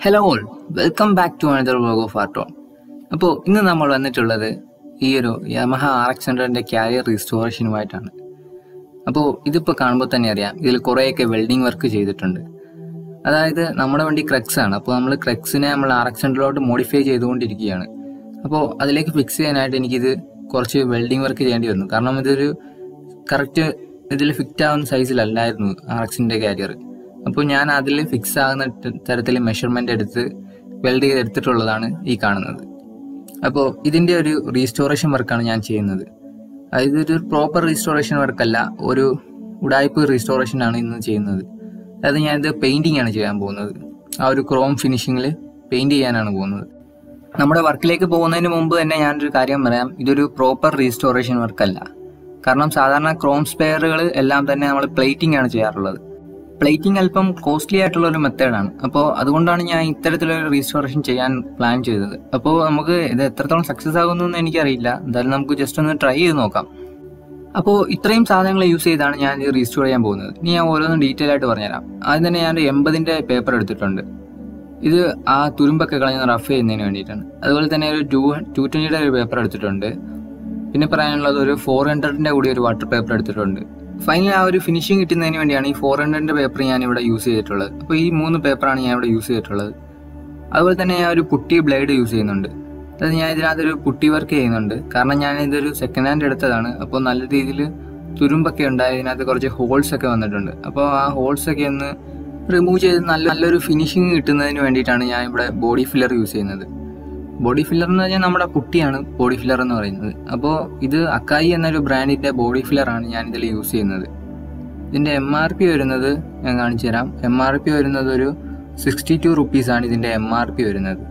hello all welcome back to another vlog of Arton അപ്പോൾ ഇന്ന് നമ്മൾ വന്നിട്ടുള്ളത് ഈ ഒരു യമഹ ആർ എക്സ് ഹൺഡ്രഡിൻ്റെ ക്യാരിയർ റീസ്റ്റോറേഷനുമായിട്ടാണ് അപ്പോൾ ഇതിപ്പോൾ കാണുമ്പോൾ തന്നെ അറിയാം ഇതിൽ കുറേയൊക്കെ വെൽഡിംഗ് വർക്ക് ചെയ്തിട്ടുണ്ട് അതായത് നമ്മുടെ വണ്ടി ക്രെക്സ് ആണ് അപ്പോൾ നമ്മൾ ക്രെക്സിനെ നമ്മൾ ആർ എക്സ് ഹൺഡ്രഡിലോട്ട് മോഡിഫൈ ചെയ്തുകൊണ്ടിരിക്കുകയാണ് അപ്പോൾ അതിലേക്ക് ഫിക്സ് ചെയ്യാനായിട്ട് എനിക്കിത് കുറച്ച് വെൽഡിംഗ് വർക്ക് ചെയ്യേണ്ടി വന്നു കാരണം ഇതൊരു കറക്റ്റ് ഇതിൽ ഫിറ്റ് ആവുന്ന സൈസിലല്ലായിരുന്നു ആർ എക്സിൻ്റെ കാരിയർ അപ്പോൾ ഞാൻ അതിൽ ഫിക്സ് ആകുന്ന തരത്തിൽ മെഷർമെൻ്റ് എടുത്ത് വെൽഡ് ചെയ്ത് എടുത്തിട്ടുള്ളതാണ് ഈ കാണുന്നത് അപ്പോൾ ഇതിൻ്റെ ഒരു റീസ്റ്റോറേഷൻ വർക്കാണ് ഞാൻ ചെയ്യുന്നത് അതായത് ഒരു പ്രോപ്പർ റീസ്റ്റോറേഷൻ വർക്കല്ല ഒരു ഉടായ്പ് റീസ്റ്റോറേഷൻ ആണ് ഇന്ന് ചെയ്യുന്നത് അതായത് ഞാനിത് പെയിൻറ്റിംഗ് ആണ് ചെയ്യാൻ പോകുന്നത് ആ ഒരു ക്രോം ഫിനിഷിങ്ങിൽ പെയിൻറ് ചെയ്യാനാണ് പോകുന്നത് നമ്മുടെ വർക്കിലേക്ക് പോകുന്നതിന് മുമ്പ് തന്നെ ഞാനൊരു കാര്യം പറയാം ഇതൊരു പ്രോപ്പർ റീസ്റ്റോറേഷൻ വർക്കല്ല കാരണം സാധാരണ ക്രോം സ്പെയറുകൾ എല്ലാം തന്നെ നമ്മൾ പ്ലേറ്റിംഗ് ആണ് ചെയ്യാറുള്ളത് പ്ലേറ്റിംഗ് അല്പം കോസ്റ്റ്ലി ആയിട്ടുള്ള ഒരു മെത്തേഡാണ് അപ്പോൾ അതുകൊണ്ടാണ് ഞാൻ ഇത്തരത്തിലൊരു റീസ്റ്റോറേഷൻ ചെയ്യാൻ പ്ലാൻ ചെയ്തത് അപ്പോൾ നമുക്ക് ഇത് എത്രത്തോളം സക്സസ് ആകുമെന്നൊന്നും എനിക്കറിയില്ല എന്തായാലും നമുക്ക് ജസ്റ്റ് ഒന്ന് ട്രൈ ചെയ്ത് നോക്കാം അപ്പോൾ ഇത്രയും സാധനങ്ങൾ യൂസ് ചെയ്താണ് ഞാൻ ഇത് റീസ്റ്റോർ ചെയ്യാൻ പോകുന്നത് ഇനി ഞാൻ ഓരോന്നും ഡീറ്റെയിൽ ആയിട്ട് പറഞ്ഞുതരാം ആദ്യം തന്നെ ഞാൻ എൺപതിൻ്റെ പേപ്പർ എടുത്തിട്ടുണ്ട് ഇത് ആ തുരുമ്പൊക്കെ കളഞ്ഞ് റഫ് ചെയ്യുന്നതിന് വേണ്ടിയിട്ടാണ് അതുപോലെ തന്നെ ഒരു ടു ടു ട്വൻറ്റിയുടെ ഒരു പേപ്പർ എടുത്തിട്ടുണ്ട് പിന്നെ പറയാനുള്ളത് ഒരു ഫോർ ഹൺഡ്രഡിൻ്റെ കൂടി ഒരു വാട്ടർ പേപ്പർ എടുത്തിട്ടുണ്ട് ഫൈനൽ ആ ഒരു ഫിനിഷിംഗ് കിട്ടുന്നതിന് വേണ്ടിയാണ് ഈ ഫോർ ഹൺഡ്രഡിൻ്റെ പേപ്പർ ഞാൻ ഇവിടെ യൂസ് ചെയ്തിട്ടുള്ളത് അപ്പോൾ ഈ മൂന്ന് പേപ്പറാണ് ഞാൻ ഇവിടെ യൂസ് ചെയ്തിട്ടുള്ളത് അതുപോലെ തന്നെ ഞാൻ ഒരു പുട്ടി ബ്ലേഡ് യൂസ് ചെയ്യുന്നുണ്ട് അതായത് ഞാൻ ഇതിനകത്തൊരു പുട്ടി വർക്ക് ചെയ്യുന്നുണ്ട് കാരണം ഞാൻ ഇതൊരു സെക്കൻഡ് ഹാൻഡ് എടുത്തതാണ് അപ്പോൾ നല്ല രീതിയിൽ തുരുമ്പൊക്കെ ഉണ്ടായി ഇതിനകത്ത് കുറച്ച് ഹോൾസ് ഒക്കെ വന്നിട്ടുണ്ട് അപ്പോൾ ആ ഹോൾസ് ഒക്കെ ഒന്ന് റിമൂവ് ചെയ്ത് നല്ല നല്ലൊരു ഫിനിഷിങ് കിട്ടുന്നതിന് വേണ്ടിയിട്ടാണ് ഞാൻ ഇവിടെ ബോഡി ഫില്ലർ യൂസ് ചെയ്യുന്നത് ബോഡി ഫില്ലർ എന്ന് പറഞ്ഞാൽ നമ്മുടെ പുട്ടിയാണ് ബോഡി ഫില്ലർ എന്ന് പറയുന്നത് അപ്പോൾ ഇത് അക്കായി എന്നൊരു ബ്രാൻഡിന്റെ ബോഡി ഫില്ലർ ആണ് ഞാൻ ഇതിൽ യൂസ് ചെയ്യുന്നത് ഇതിന്റെ എം ആർ പി വരുന്നത് ഞാൻ കാണിച്ചു തരാം എം ആർ പി വരുന്നത് ഒരു സിക്സ്റ്റി ടു റുപ്പീസ് ആണ് ഇതിന്റെ എം ആർ പി വരുന്നത്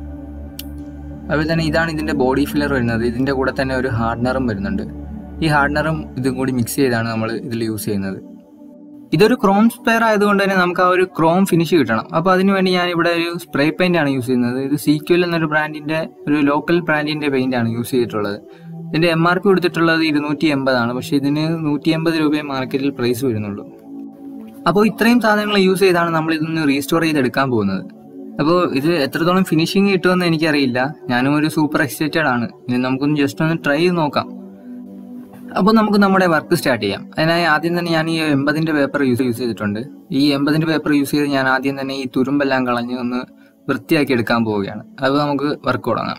അതുപോലെ തന്നെ ഇതാണ് ഇതിന്റെ ബോഡി ഫില്ലർ വരുന്നത് ഇതിന്റെ കൂടെ തന്നെ ഒരു ഹാർഡനറും വരുന്നുണ്ട് ഈ ഹാർഡനറും ഇതും കൂടി മിക്സ് ചെയ്താണ് നമ്മൾ ഇതിൽ യൂസ് ചെയ്യുന്നത് ഇതൊരു ക്രോം സ്പെയർ ആയതുകൊണ്ട് തന്നെ നമുക്ക് ആ ഒരു ക്രോം ഫിനിഷ് കിട്ടണം അപ്പോൾ അതിനുവേണ്ടി ഞാൻ ഇവിടെ ഒരു സ്പ്രേ പെയിന്റ് ആണ് യൂസ് ചെയ്യുന്നത് ഇത് സീക്വൽ എന്നൊരു ബ്രാൻഡിന്റെ ഒരു ലോക്കൽ ബ്രാൻഡിന്റെ പെയിന്റ് ആണ് യൂസ് ചെയ്തിട്ടുള്ളത് ഇതിന്റെ എം ആർ പി കൊടുത്തിട്ടുള്ളത് ഇരുന്നൂറ്റി എൺപതാണ് പക്ഷേ ഇതിന് നൂറ്റി എൺപത് രൂപയെ മാർക്കറ്റിൽ പ്രൈസ് വരുന്നുള്ളൂ അപ്പോൾ ഇത്രയും സാധനങ്ങൾ യൂസ് ചെയ്താണ് നമ്മൾ ഇതൊന്ന് റീസ്റ്റോർ ചെയ്തെടുക്കാൻ പോകുന്നത് അപ്പോൾ ഇത് എത്രത്തോളം ഫിനിഷിങ് കിട്ടുമെന്ന് എനിക്കറിയില്ല ഞാനും ഒരു സൂപ്പർ എക്സൈറ്റഡ് ആണ് ഇനി നമുക്കൊന്ന് ജസ്റ്റ് ഒന്ന് ട്രൈ ചെയ്ത് നോക്കാം അപ്പോൾ നമുക്ക് നമ്മുടെ വർക്ക് സ്റ്റാർട്ട് ചെയ്യാം അതിനായി ആദ്യം തന്നെ ഞാൻ ഈ എൺപതിൻ്റെ പേപ്പർ യൂസ് യൂസ് ചെയ്തിട്ടുണ്ട് ഈ എൺപതിൻ്റെ പേപ്പർ യൂസ് ചെയ്ത് ഞാൻ ആദ്യം തന്നെ ഈ തുരുമ്പെല്ലാം കളഞ്ഞ് ഒന്ന് വൃത്തിയാക്കി എടുക്കാൻ പോവുകയാണ് അത് നമുക്ക് വർക്ക് തുടങ്ങാം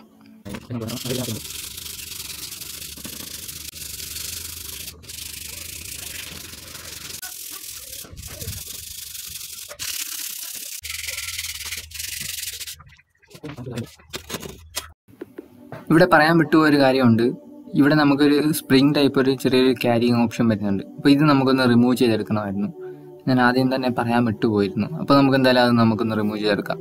ഇവിടെ പറയാൻ വിട്ടുപോയ ഒരു കാര്യമുണ്ട് ഇവിടെ നമുക്കൊരു സ്പ്രിംഗ് ടൈപ്പ് ഒരു ചെറിയൊരു ക്യാരിങ് ഓപ്ഷൻ വരുന്നുണ്ട് അപ്പോൾ ഇത് നമുക്കൊന്ന് റിമൂവ് ചെയ്തെടുക്കണമായിരുന്നു ഞാൻ ആദ്യം തന്നെ പറയാൻ വിട്ടുപോയിരുന്നു അപ്പോൾ നമുക്ക് എന്തായാലും അത് നമുക്കൊന്ന് റിമൂവ് ചെയ്തെടുക്കാം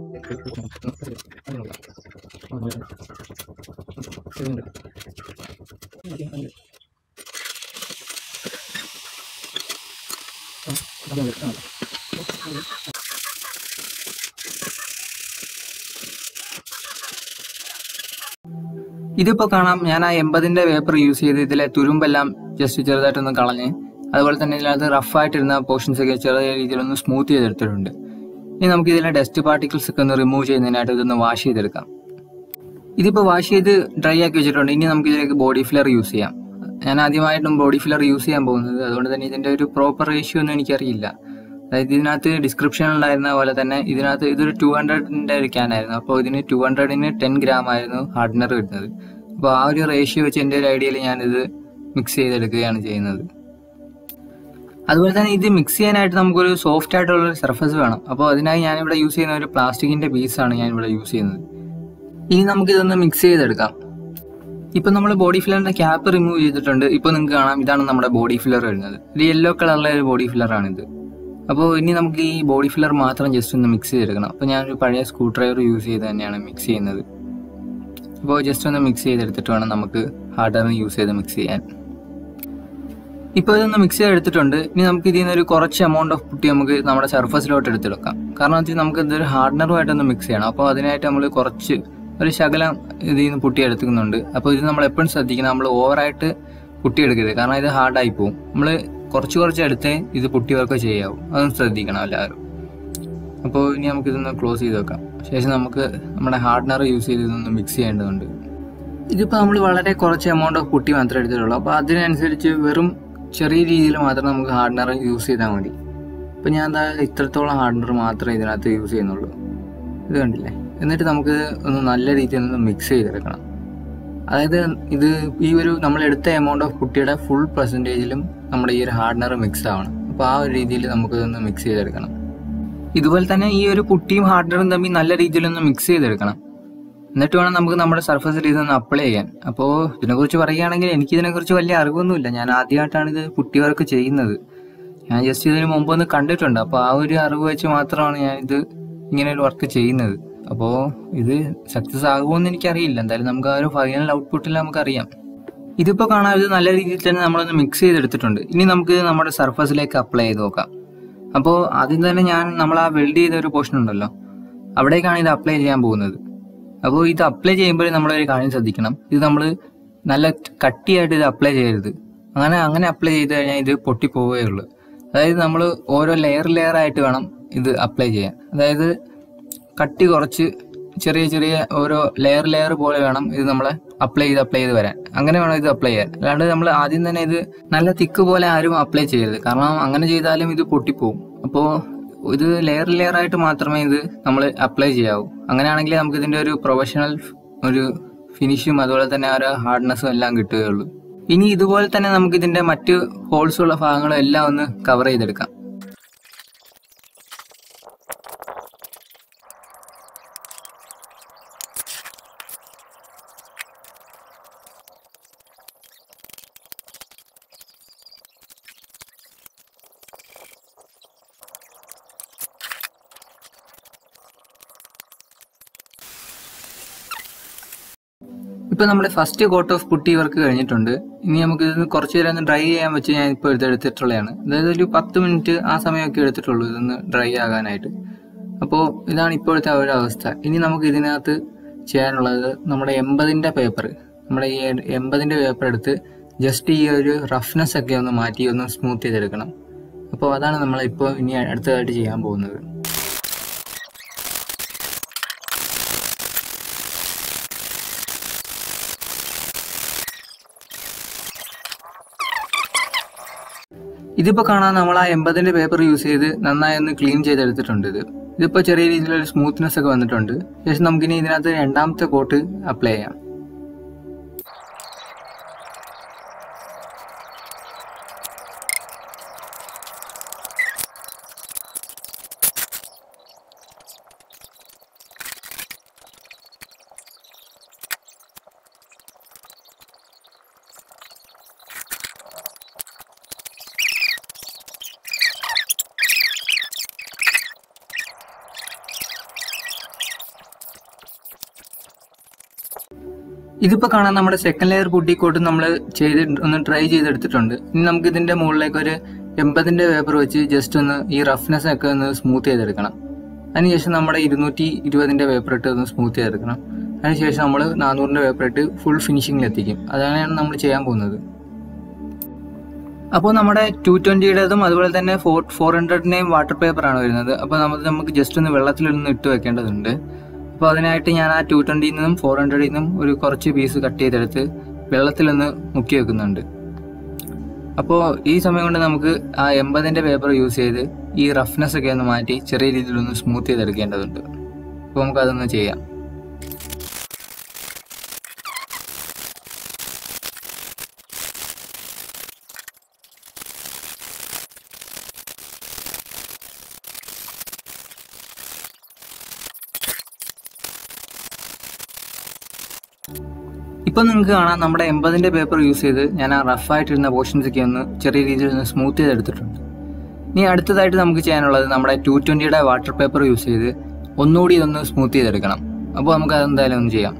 ഇതിപ്പോൾ കാണാം ഞാൻ ആ എൺപതിൻ്റെ പേപ്പർ യൂസ് ചെയ്ത് ഇതിലെ തുരുമ്പെല്ലാം ജസ്റ്റ് ചെറുതായിട്ടൊന്ന് കളഞ്ഞ് അതുപോലെ തന്നെ ഇതിനകത്ത് റഫായിട്ടിരുന്ന പോർഷൻസ് ഒക്കെ ചെറിയ രീതിയിലൊന്ന് സ്മൂത്ത് ചെയ്തെടുത്തിട്ടുണ്ട് ഇനി നമുക്ക് ഇതിലെ ഡസ്റ്റ് പാർട്ടിക്കിൾസ് ഒക്കെ ഒന്ന് റിമൂവ് ചെയ്യുന്നതിനായിട്ട് ഇതൊന്ന് വാഷ് ചെയ്തെടുക്കാം ഇതിപ്പോൾ വാഷ് ചെയ്ത് ഡ്രൈ ആക്കി വെച്ചിട്ടുണ്ട് ഇനി നമുക്ക് ഇതിലേക്ക് ബോഡി ഫില്ലർ യൂസ് ചെയ്യാം ഞാൻ ആദ്യമായിട്ടും ബോഡി ഫില്ലർ യൂസ് ചെയ്യാൻ പോകുന്നത് അതുകൊണ്ട് തന്നെ ഇതിൻ്റെ ഒരു പ്രോപ്പർ റേഷ്യോ ഒന്നും എനിക്കറിയില്ല അതായത് ഇതിനകത്ത് ഡിസ്ക്രിപ്ഷൻ ഉണ്ടായിരുന്ന പോലെ തന്നെ ഇതിനകത്ത് ഇതൊരു ടു ഹൺഡ്രഡിൻ്റെ ഒരു ക്യാൻ ആയിരുന്നു അപ്പോൾ ഇതിന് ടു ഹൺഡ്രഡിന് ടെൻ ഗ്രാം ആയിരുന്നു ഹാർഡനർ വരുന്നത് അപ്പോൾ ആ ഒരു റേഷ്യോ വെച്ച് എൻ്റെ ഒരു ഐഡിയയിൽ ഞാനിത് മിക്സ് ചെയ്തെടുക്കുകയാണ് ചെയ്യുന്നത് അതുപോലെ തന്നെ ഇത് മിക്സ് ചെയ്യാനായിട്ട് നമുക്കൊരു സോഫ്റ്റ് ആയിട്ടുള്ള ഒരു സർഫസ് വേണം അപ്പോൾ അതിനായി ഞാനിവിടെ യൂസ് ചെയ്യുന്ന ഒരു പ്ലാസ്റ്റിക്കിൻ്റെ പീസാണ് ഞാൻ ഇവിടെ യൂസ് ചെയ്യുന്നത് ഇനി നമുക്കിതൊന്ന് മിക്സ് ചെയ്തെടുക്കാം ഇപ്പം നമ്മൾ ബോഡി ഫില്ലറിൻ്റെ ക്യാപ്പ് റിമൂവ് ചെയ്തിട്ടുണ്ട് ഇപ്പോൾ നിങ്ങൾക്ക് കാണാം ഇതാണ് നമ്മുടെ ബോഡി ഫില്ലർ വരുന്നത് ഒരു യെല്ലോ കളറിലെ ഒരു ബോഡി ഫില്ലറാണിത് അപ്പോൾ ഇനി നമുക്ക് ഈ ബോഡി ഫില്ലർ മാത്രം ജസ്റ്റ് ഒന്ന് മിക്സ് ചെയ്തെടുക്കണം അപ്പോൾ ഞാനൊരു പഴയ സ്ക്രൂ ഡ്രൈവർ യൂസ് ചെയ്ത് തന്നെയാണ് മിക്സ് ചെയ്യുന്നത് അപ്പോൾ ജസ്റ്റ് ഒന്ന് മിക്സ് ചെയ്തെടുത്തിട്ട് വേണം നമുക്ക് ഹാർഡർ യൂസ് ചെയ്ത് മിക്സ് ചെയ്യാൻ ഇപ്പോൾ ഇതൊന്ന് മിക്സ് ചെയ്തെടുത്തിട്ടുണ്ട് ഇനി നമുക്ക് ഇതിൽ നിന്ന് ഒരു കുറച്ച് എമൗണ്ട് ഓഫ് പുട്ടി നമുക്ക് നമ്മുടെ സർഫസിലോട്ട് എടുത്തെടുക്കാം കാരണം വെച്ചാൽ നമുക്ക് ഇതൊരു ഹാർഡനറുമായിട്ടൊന്ന് മിക്സ് ചെയ്യണം അപ്പോൾ അതിനായിട്ട് നമ്മൾ കുറച്ച് ഒരു ശകലം ഇതിൽ നിന്ന് പുട്ടി എടുക്കുന്നുണ്ട് അപ്പോൾ ഇത് നമ്മൾ എപ്പോഴും ശ്രദ്ധിക്കണം നമ്മൾ ഓവറായിട്ട് പുട്ടി എടുക്കരുത് കാരണം ഇത് ഹാർഡായി പോകും നമ്മൾ കുറച്ച് കുറച്ച് എടുത്തേ ഇത് പുട്ടി വർക്ക് ചെയ്യാവും അതൊന്ന് ശ്രദ്ധിക്കണം എല്ലാവരും അപ്പോൾ ഇനി നമുക്ക് ഇതൊന്ന് ക്ലോസ് ചെയ്ത് വെക്കാം ശേഷം നമുക്ക് നമ്മുടെ ഹാർഡ്നർ യൂസ് ചെയ്ത് ഇതൊന്ന് മിക്സ് ചെയ്യേണ്ടതുണ്ട് ഇതിപ്പോൾ നമ്മൾ വളരെ കുറച്ച് എമൗണ്ട് ഓഫ് പുട്ടി മാത്രമേ എടുത്തിട്ടുള്ളൂ അപ്പോൾ അതിനനുസരിച്ച് വെറും ചെറിയ രീതിയിൽ മാത്രം നമുക്ക് ഹാർഡ്നർ യൂസ് ചെയ്താൽ മതി അപ്പോൾ ഞാൻ എന്താ ഇത്രത്തോളം ഹാർഡ്നർ മാത്രമേ ഇതിനകത്ത് യൂസ് ചെയ്യുന്നുള്ളൂ ഇത് കണ്ടില്ലേ എന്നിട്ട് നമുക്ക് ഒന്ന് നല്ല രീതിയിൽ ഒന്ന് മിക്സ് ചെയ്തെടുക്കണം അതായത് ഇത് ഈ ഒരു നമ്മൾ എടുത്ത എമൗണ്ട് ഓഫ് കുട്ടിയുടെ ഫുൾ പെർസെൻറ്റേജിലും നമ്മുടെ ഈ ഒരു ഹാർഡ്നർ മിക്സ് ആവണം അപ്പോൾ ആ ഒരു രീതിയിൽ നമുക്ക് ഇതൊന്ന് മിക്സ് ചെയ്തെടുക്കണം ഇതുപോലെ തന്നെ ഈ ഒരു കുട്ടിയും ഹാർഡ്നറും തമ്മിൽ നല്ല രീതിയിലൊന്ന് മിക്സ് ചെയ്തെടുക്കണം എന്നിട്ട് വേണം നമുക്ക് നമ്മുടെ സർഫസിൽ ഇതൊന്ന് അപ്ലൈ ചെയ്യാൻ അപ്പോൾ ഇതിനെക്കുറിച്ച് പറയുകയാണെങ്കിൽ എനിക്ക് ഇതിനെക്കുറിച്ച് വലിയ അറിവൊന്നുമില്ല ഞാൻ ആദ്യമായിട്ടാണ് ഇത് കുട്ടി വർക്ക് ചെയ്യുന്നത് ഞാൻ ജസ്റ്റ് ഇതിന് മുമ്പ് ഒന്ന് കണ്ടിട്ടുണ്ട് അപ്പോൾ ആ ഒരു അറിവ് വെച്ച് മാത്രമാണ് ഞാൻ ഇത് ഇങ്ങനെ ഒരു വർക്ക് ചെയ്യുന്നത് അപ്പോൾ ഇത് സക്സസ് ആകുമോയെന്ന് എനിക്കറിയില്ല എന്തായാലും നമുക്ക് ആ ഒരു ഫൈനൽ ഔട്ട്പുട്ടിൽ നമുക്കറിയാം ഇതിപ്പോൾ കാണാൻ ഇത് നല്ല രീതിയിൽ തന്നെ നമ്മളൊന്ന് മിക്സ് ചെയ്തെടുത്തിട്ടുണ്ട് ഇനി നമുക്ക് നമ്മുടെ സർഫസിലേക്ക് അപ്ലൈ ചെയ്ത് നോക്കാം അപ്പോൾ ആദ്യം തന്നെ ഞാൻ നമ്മൾ ആ വെൽഡ് ചെയ്ത ഒരു പോർഷൻ ഉണ്ടല്ലോ അവിടേക്കാണ് ഇത് അപ്ലൈ ചെയ്യാൻ പോകുന്നത് അപ്പോൾ ഇത് അപ്ലൈ ചെയ്യുമ്പോൾ നമ്മളൊരു കാര്യം ശ്രദ്ധിക്കണം ഇത് നമ്മൾ നല്ല കട്ടിയായിട്ട് ഇത് അപ്ലൈ ചെയ്യരുത് അങ്ങനെ അങ്ങനെ അപ്ലൈ ചെയ്ത് കഴിഞ്ഞാൽ ഇത് പൊട്ടിപ്പോവേ ഉള്ളൂ അതായത് നമ്മൾ ഓരോ ലെയർ ലെയർ ആയിട്ട് വേണം ഇത് അപ്ലൈ ചെയ്യാൻ അതായത് കട്ടി കുറച്ച് ചെറിയ ചെറിയ ഓരോ ലെയർ ലെയർ പോലെ വേണം ഇത് നമ്മളെ അപ്ലൈ ചെയ്ത് അപ്ലൈ ചെയ്ത് വരാൻ അങ്ങനെ വേണം ഇത് അപ്ലൈ ചെയ്യാൻ അല്ലാണ്ട് നമ്മൾ ആദ്യം തന്നെ ഇത് നല്ല തിക്ക് പോലെ ആരും അപ്ലൈ ചെയ്യരുത് കാരണം അങ്ങനെ ചെയ്താലും ഇത് പൊട്ടിപ്പോവും അപ്പോൾ ഇത് ലെയർ ലെയർ ആയിട്ട് മാത്രമേ ഇത് നമ്മൾ അപ്ലൈ ചെയ്യാവൂ അങ്ങനെയാണെങ്കിൽ നമുക്ക് ഇതിന്റെ ഒരു പ്രൊഫഷണൽ ഒരു ഫിനിഷും അതുപോലെ തന്നെ ആ ഒരു ഹാർഡ്നെസ്സും എല്ലാം കിട്ടുകയുള്ളൂ ഇനി ഇതുപോലെ തന്നെ നമുക്ക് ഇതിന്റെ മറ്റ് ഹോൾസ് ഉള്ള ഭാഗങ്ങളും എല്ലാം ഒന്ന് കവർ ചെയ്തെടുക്കാം ഇപ്പൊ നമ്മുടെ first coat of putty work കഴിഞ്ഞിട്ടുണ്ട് ഇനി നമുക്ക് ഇത് കുറച്ച് നേരം ഒന്ന് ഡ്രൈ ചെയ്യാൻ വെച്ച് ഞാൻ ഇപ്പോൾ എടുത്തെടുത്തിട്ടുള്ളതാണ് അതായത് ഒരു പത്ത് മിനിറ്റ് ആ സമയമൊക്കെ എടുത്തിട്ടുള്ളൂ ഇതൊന്ന് ഡ്രൈ ആകാനായിട്ട് അപ്പോൾ ഇതാണ് ഇപ്പോഴത്തെ ആ ഒരു അവസ്ഥ ഇനി നമുക്ക് ഇതിനകത്ത് ചെയ്യാനുള്ളത് നമ്മുടെ എൺപതിൻ്റെ പേപ്പർ നമ്മുടെ ഈ എൺപതിൻ്റെ പേപ്പർ എടുത്ത് ജസ്റ്റ് ഈ ഒരു റഫ്നെസ് ഒക്കെ ഒന്ന് മാറ്റി ഒന്ന് സ്മൂത്ത് ചെയ്തെടുക്കണം അപ്പോൾ അതാണ് നമ്മൾ ഇപ്പോൾ ഇനി അടുത്തതായിട്ട് ചെയ്യാൻ പോകുന്നത് ഇതിപ്പോ കാണാൻ നമ്മൾ ആ എൺപതിന്റെ പേപ്പർ യൂസ് ചെയ്ത് നന്നായി ഒന്ന് ക്ലീൻ ചെയ്തെടുത്തിട്ടുണ്ട് ഇത് ഇതിപ്പോ ചെറിയ രീതിയിലൊരു സ്മൂത്ത്നെസ് ഒക്കെ വന്നിട്ടുണ്ട് ശേഷം നമുക്കിനി ഇതിനകത്ത് രണ്ടാമത്തെ കോട്ട് അപ്ലൈ ചെയ്യാം ഇതിപ്പോ കാണാൻ നമ്മുടെ സെക്കൻഡ് ലെയർ പുട്ടിക്കോട്ട് നമ്മൾ ചെയ്ത് ഒന്ന് ട്രൈ ചെയ്തെടുത്തിട്ടുണ്ട് ഇനി നമുക്ക് ഇതിന്റെ മുകളിലേക്ക് ഒരു എൺപതിന്റെ പേപ്പർ വെച്ച് ജസ്റ്റ് ഒന്ന് ഈ റഫ്നെസ് ഒക്കെ ഒന്ന് സ്മൂത്ത് ചെയ്തെടുക്കണം അതിനുശേഷം നമ്മുടെ ഇരുന്നൂറ്റി ഇരുപതിന്റെ പേപ്പർ ഇട്ട് ഒന്ന് സ്മൂത്ത് ചെയ്തെടുക്കണം അതിനുശേഷം നമ്മൾ നാനൂറിന്റെ പേപ്പർ ഇട്ട് ഫുൾ ഫിനിഷിംഗിൽ എത്തിക്കും അതാണ് നമ്മൾ ചെയ്യാൻ പോകുന്നത് അപ്പോൾ നമ്മുടെ ടു ട്വന്റിയുടേതും അതുപോലെ തന്നെ ഫോർ ഫോർ ഹൺഡ്രഡിന്റെയും വാട്ടർ പേപ്പറാണ് വരുന്നത് അപ്പോൾ നമുക്ക് നമുക്ക് ജസ്റ്റ് ഒന്ന് വെള്ളത്തിലൊന്ന് ഇട്ട് വെക്കേണ്ടതുണ്ട് അപ്പോൾ അതിനായിട്ട് ഞാൻ ആ ടു ട്വന്റിയിൽ നിന്നും ഫോർ ഹൺഡ്രഡിൽ നിന്നും ഒരു കുറച്ച് പീസ് കട്ട് ചെയ്തെടുത്ത് വെള്ളത്തിലൊന്ന് മുക്കി വെക്കുന്നുണ്ട് അപ്പോൾ ഈ സമയം കൊണ്ട് നമുക്ക് ആ എൺപതിൻ്റെ പേപ്പർ യൂസ് ചെയ്ത് ഈ റഫ്നെസ് ഒക്കെ ഒന്ന് മാറ്റി ചെറിയ രീതിയിലൊന്ന് സ്മൂത്ത് ചെയ്തെടുക്കേണ്ടതുണ്ട് അപ്പോൾ നമുക്ക് അതൊന്ന് ചെയ്യാം ഇപ്പൊ നിങ്ങൾക്ക് കാണാം നമ്മുടെ എൺപതിന്റെ പേപ്പർ യൂസ് ചെയ്ത് ഞാൻ ആ റഫ് ആയിട്ടിരുന്ന പോർഷൻസ് ഒക്കെ ഒന്ന് ചെറിയ രീതിയിൽ ഒന്ന് സ്മൂത്ത് ചെയ്തെടുത്തിട്ടുണ്ട് ഇനി അടുത്തതായിട്ട് നമുക്ക് ചെയ്യാനുള്ളത് നമ്മുടെ ടു ട്വന്റിയുടെ വാട്ടർ പേപ്പർ യൂസ് ചെയ്ത് ഒന്നുകൂടി ഇതൊന്ന് സ്മൂത്ത് ചെയ്തെടുക്കണം അപ്പോൾ നമുക്ക് അതെന്തായാലും ഒന്ന് ചെയ്യാം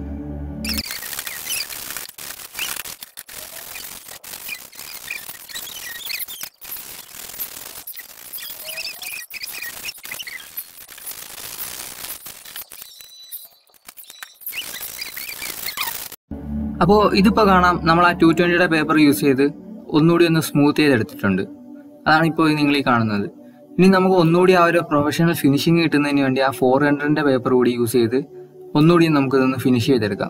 അപ്പോൾ ഇതിപ്പോൾ കാണാം നമ്മൾ ആ ടു ട്വന്റിയുടെ പേപ്പർ യൂസ് ചെയ്ത് ഒന്നുകൂടി ഒന്ന് സ്മൂത്ത് ചെയ്തെടുത്തിട്ടുണ്ട് അതാണ് ഇപ്പോൾ നിങ്ങൾ ഈ കാണുന്നത് ഇനി നമുക്ക് ഒന്നുകൂടി ആ ഒരു പ്രൊഫഷണൽ ഫിനിഷിങ് കിട്ടുന്നതിന് വേണ്ടി ആ ഫോർ ഹൺഡ്രഡിന്റെ പേപ്പർ കൂടി യൂസ് ചെയ്ത് ഒന്നുകൂടി നമുക്ക് ഇതൊന്ന് ഫിനിഷ് ചെയ്തെടുക്കാം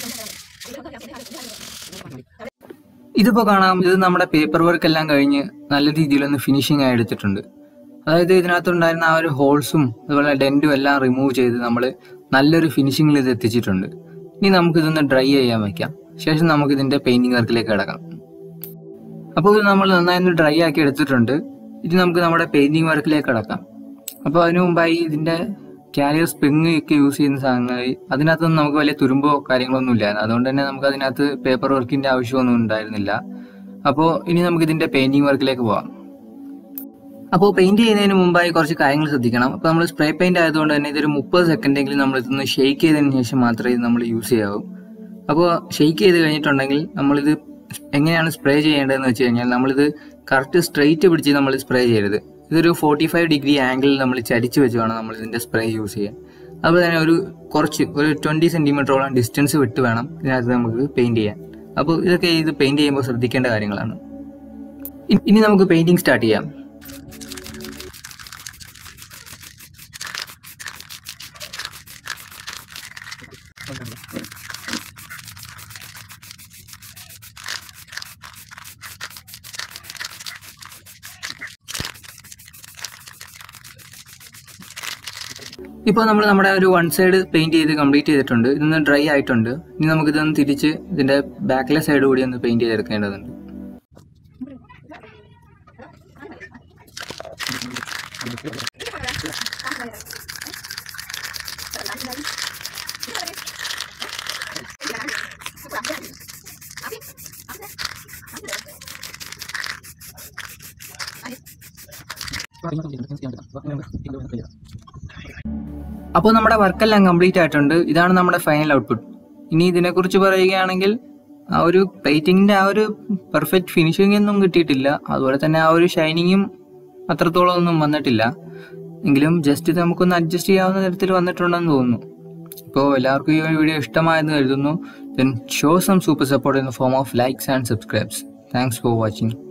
ഇതിപ്പോ കാണാം ഇത് നമ്മുടെ പേപ്പർ വർക്ക് എല്ലാം കഴിഞ്ഞ് നല്ല രീതിയിലൊന്ന് ഫിനിഷിംഗ് ആയി എടുത്തിട്ടുണ്ട് അതായത് ഇതിനകത്തുണ്ടായിരുന്ന ആ ഒരു ഹോൾസും അതുപോലെ ഡെന്റും എല്ലാം റിമൂവ് ചെയ്ത് നമ്മൾ നല്ലൊരു ഫിനിഷിങ്ങിൽ ഇത് എത്തിച്ചിട്ടുണ്ട് ഇനി നമുക്ക് ഇതൊന്ന് ഡ്രൈ ചെയ്യാൻ വെക്കാം ശേഷം നമുക്ക് ഇതിന്റെ പെയിന്റിംഗ് വർക്കിലേക്ക് കിടക്കാം അപ്പോൾ ഇത് നമ്മൾ നന്നായി ഡ്രൈ ആക്കി എടുത്തിട്ടുണ്ട് ഇത് നമുക്ക് നമ്മുടെ പെയിന്റിംഗ് വർക്കിലേക്ക് കിടക്കാം അപ്പോൾ അതിനു മുമ്പായി ഇതിന്റെ കാരിയർ സ്പ്രിങ് ഒക്കെ യൂസ് ചെയ്യുന്ന സാധനങ്ങൾ അതിനകത്തൊന്നും നമുക്ക് വലിയ തുരുമ്പോ കാര്യങ്ങളൊന്നും ഇല്ല അതുകൊണ്ട് തന്നെ നമുക്ക് അതിനകത്ത് പേപ്പർ വർക്കിന്റെ ആവശ്യമൊന്നും ഉണ്ടായിരുന്നില്ല അപ്പോൾ ഇനി നമുക്ക് ഇതിന്റെ പെയിന്റിംഗ് വർക്കിലേക്ക് പോവാം അപ്പോൾ പെയിന്റ് ചെയ്യുന്നതിന് മുമ്പായി കുറച്ച് കാര്യങ്ങൾ ശ്രദ്ധിക്കണം അപ്പോൾ നമ്മൾ സ്പ്രേ പെയിന്റ് ആയതുകൊണ്ട് തന്നെ ഇതൊരു മുപ്പത് സെക്കൻഡെങ്കിലും നമ്മൾ ഇതൊന്ന് ഷെയ്ക്ക് ചെയ്തതിന് ശേഷം മാത്രമേ ഇത് നമ്മൾ യൂസ് ചെയ്യാവൂ അപ്പോൾ ഷെയ്ക്ക് ചെയ്ത് കഴിഞ്ഞിട്ടുണ്ടെങ്കിൽ നമ്മളിത് എങ്ങനെയാണ് സ്പ്രേ ചെയ്യേണ്ടതെന്ന് വെച്ച് കഴിഞ്ഞാൽ നമ്മളിത് കറക്റ്റ് സ്ട്രെയിറ്റ് പിടിച്ച് നമ്മൾ സ്പ്രേ ചെയ്യരുത് ഇതൊരു ഫോർട്ടി ഫൈവ് ഡിഗ്രി ആംഗിളിൽ നമ്മൾ ചരിച്ച് വെച്ച് വേണം നമ്മൾ ഇതിന്റെ സ്പ്രേ യൂസ് ചെയ്യാൻ അതുപോലെ തന്നെ ഒരു കുറച്ച് ഒരു ട്വന്റി സെന്റിമീറ്ററോളം ഡിസ്റ്റൻസ് വിട്ട് വേണം ഇതിനകത്ത് നമുക്ക് പെയിന്റ് ചെയ്യാൻ അപ്പോൾ ഇതൊക്കെ ഇത് പെയിന്റ് ചെയ്യുമ്പോൾ ശ്രദ്ധിക്കേണ്ട കാര്യങ്ങളാണ് ഇ- ഇനി നമുക്ക് പെയിന്റിംഗ് സ്റ്റാർട്ട് ചെയ്യാം ഇപ്പോൾ നമ്മൾ നമ്മുടെ ഒരു വൺ സൈഡ് പെയിന്റ് ചെയ്ത് കംപ്ലീറ്റ് ചെയ്തിട്ടുണ്ട് ഇതൊന്ന് ഡ്രൈ ആയിട്ടുണ്ട് ഇനി നമുക്ക് ഇതൊന്ന് തിരിച്ച് ഇതിന്റെ ബാക്കിലെ സൈഡ് കൂടി ഒന്ന് പെയിന്റ് ചെയ്തെടുക്കേണ്ടതുണ്ട് അപ്പോൾ നമ്മുടെ വർക്കെല്ലാം കംപ്ലീറ്റ് ആയിട്ടുണ്ട് ഇതാണ് നമ്മുടെ ഫൈനൽ ഔട്ട്പുട്ട് ഇനി ഇതിനെക്കുറിച്ച് പറയുകയാണെങ്കിൽ ആ ഒരു പ്ലേറ്റിങ്ങിന്റെ ആ ഒരു പെർഫെക്റ്റ് ഫിനിഷിംഗ് ഒന്നും കിട്ടിയിട്ടില്ല അതുപോലെ തന്നെ ആ ഒരു ഷൈനിങ്ങും അത്രത്തോളം ഒന്നും വന്നിട്ടില്ല എങ്കിലും ജസ്റ്റ് ഇത് നമുക്കൊന്ന് അഡ്ജസ്റ്റ് ചെയ്യാവുന്ന തരത്തിൽ വന്നിട്ടുണ്ടെന്ന് തോന്നുന്നു ഇപ്പോൾ എല്ലാവർക്കും ഈ ഒരു വീഡിയോ ഇഷ്ടമായെന്ന് കരുതുന്നു then show some super support in the form of likes and subscribes thanks for watching